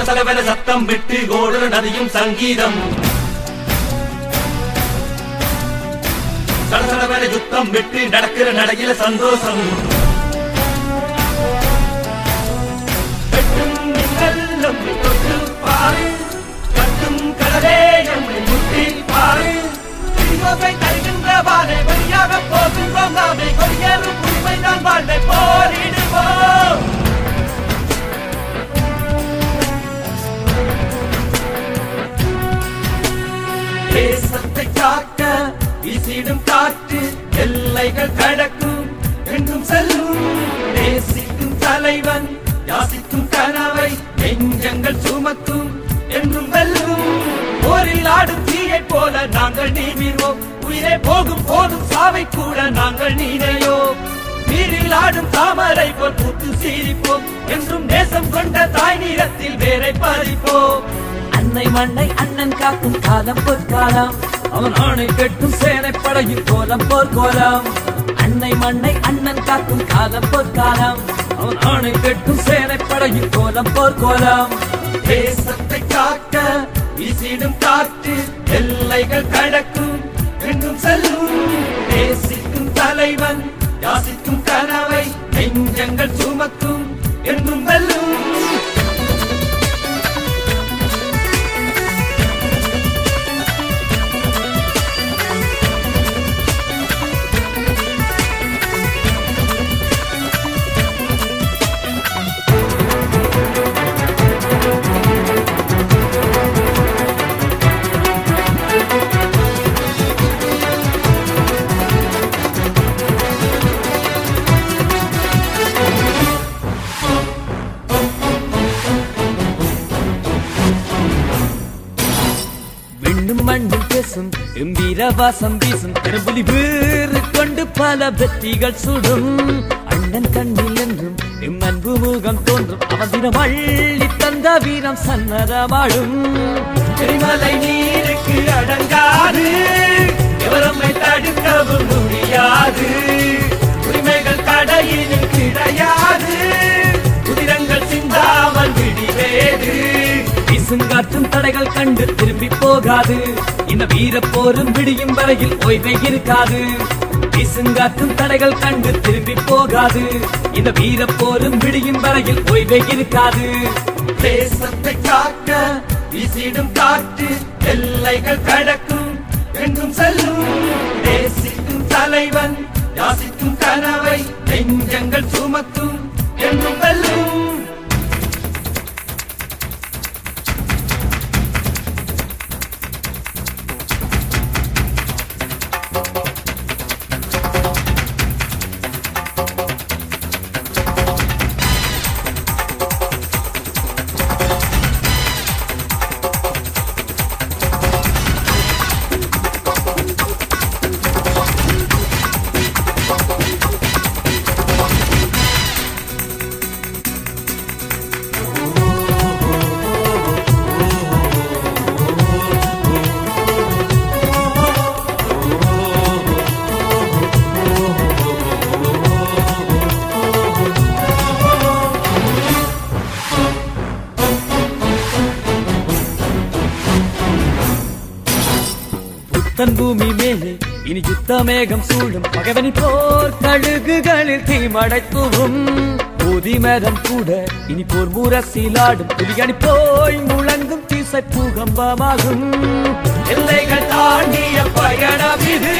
சலசலவென சத்தம் விட்டு ஓடுற நதியும் சங்கீதம் சலசலவென யுத்தம் விட்டு நடக்கிற நடையில சந்தோஷம் வெட்டும் மின்னல் நம்மை தொட்டு பாரு கட்டும் கடலே நம்மை முட்டி பாரு இடியோசை தருகின்ற வாழை வழியாக போகின்றோம் நாமே கொடியேறும் உரிமை தான் வாழ்வை போரிடுவோம் தேசத்தை காக்க வீசிடும் காற்று எல்லைகள் கடக்கும் எங்கும் செல்லும் நேசிக்கும் தலைவன் யாசிக்கும் கனவை நெஞ்சங்கள் சுமக்கும் என்றும் வெல்லும் போரில் ஆடும் தீயை போல நாங்கள் நீவிரோம் உயிரே போகும் போதும் சாவை கூட நாங்கள் நீனையோம் நீரில் ஆடும் தாமரை போல் பூத்து சீரிப்போம் என்றும் நேசம் கொண்ட தாய் நீரத்தில் வேரை பதிப்போம் அன்னை மண்ணை அண்ணன் காக்கும் காலம் பொற்காலம் அவன் ஆணை கட்டும் சேனை படையின் கோலம் போர்க்கோலம் அன்னை மண்ணை அண்ணன் காக்கும் காலம் பொற்காலம் அவன் ஆணை கட்டும் சேனை படையின் கோலம் போர்க்கோலம் தேசத்தை காக்க வீசிடும் காற்று எல்லைகள் கடக்கும் எங்கும் செல்லும் நேசிக்கும் தலைவன் யாசிக்கும் கனவை நெஞ்சங்கள் சுமக்கும் என்றும் வெல்லும் விண்ணும் மண்ணும் பேசும் எம்பீர வாசம் வீசும் கரும்புலி வீறு கொண்டு பல வெற்றிகள் சுடும் அண்ணன் கண்ணில் என்றும் எம் அன்பு முகம் தோன்றும் அவன் தினம் அள்ளி தந்த வீரம் சன்னதமாடும் எரிமலை நீருக்கு அடங்காது எவரம்மை தடுக்கவும் முடியாது உரிமைகள் தடையினில் கிடையாது உதிரங்கள் சிந்தாமல் விடிவேது வீசுங்காற்றும் தடைகள் கண்டு திரும்பி போகாது இந்த வீர போரும் விடியும் வரையில் ஓய்வே இருக்காது வீசுங்காற்றும் தடைகள் கண்டு திரும்பி போகாது இந்த வீர போரும் விடியும் வரையில் ஓய்வே இருக்காது தேசத்தை காக்க வீசிடும் காற்று எல்லைகள் கடக்கும் எங்கும் செல்லும் நேசிக்கும் தலைவன் யாசிக்கும் கனவை நெஞ்சங்கள் சுமக்கும் என்றும் வெல்லும் புத்தன் பூமி மேலே இனி யுத்த மேகம் சூழும் பகவனி போர் கழுகுகளில் தீமடைத்துவும் ஊதி மேகம் கூட இனி போர் முரசிலாடும் புலிகணி போய் முழங்கும் தீசை பூகம்பமாகும் எல்லைகள் தாண்டிய பயணம் இது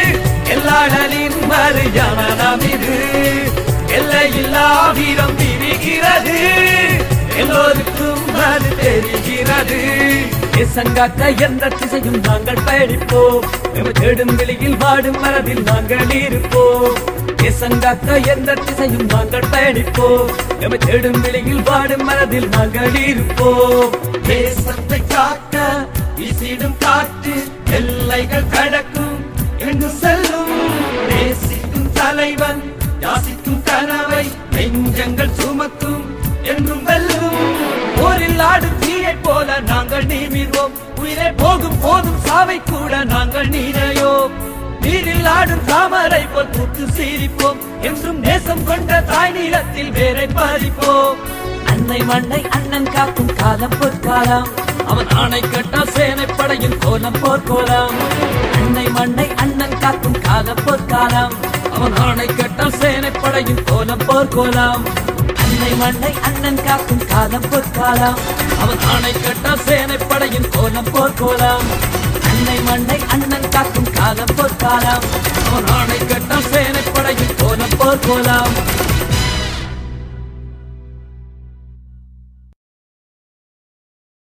எல்லாடலின் மறுஜனனம் இது எல்லையில்லா வீரம் விரிகிறது எல்லோருக்கும் அது தெரிகிறது தேசங்காக்க எந்த திசையும் நாங்கள் பயணிப்போம் எமது தேடும் வெளியில் வாடும் மனதில் நாங்கள் இருப்போம் தேசங்காக்க எந்த திசையும் நாங்கள் பயணிப்போம் எமது தேடும் வெளியில் வாடும் மனதில் நாங்கள் இருப்போம் தேசத்தை காக்க வீசிடும் காற்று எல்லைகள் கடக்கும் எங்கு செல்லும் நேசிக்கும் தலைவன் யாசிக்கும் கனவை நெஞ்சங்கள் சுமக்கும் என்றும் வெல்லும் போரில் ஆடும் தீயை போல நாங்கள் நீமிர்வோம் உயிரே போகும் போதும் சாவை கூட நாங்கள் நீரையோம் நீரில் ஆடும் தாமரை போல் பூத்து சீரிப்போம் என்றும் நேசம் கொண்ட தாய் நீளத்தில் வேரை பாதிப்போம் அன்னை அன்னை மண்ணை அண்ணன் காக்கும் காலம் பொற்காலம் அவன் ஆணை கட்டால் சேனை படையின் கோலம் போர்க்கோலம் அன்னை மண்ணை அண்ணன் காக்கும் காலம் பொற்காலம் அவன் ஆணை கட்டால் சேனை படையின் கோலம் போர்க்கோலம் அன்னை மண்ணை அண்ணன் காக்கும் காலம் பொற்காலம் அவன் ஆணை கட்டால் சேனை படையின் கோலம் போர்க்கோலம் அன்னை மண்ணை அண்ணன் காக்கும் காலம் பொற்காலம் அவன் ஆணை கட்டால் சேனை படையின் கோலம் போர்க்கோலம்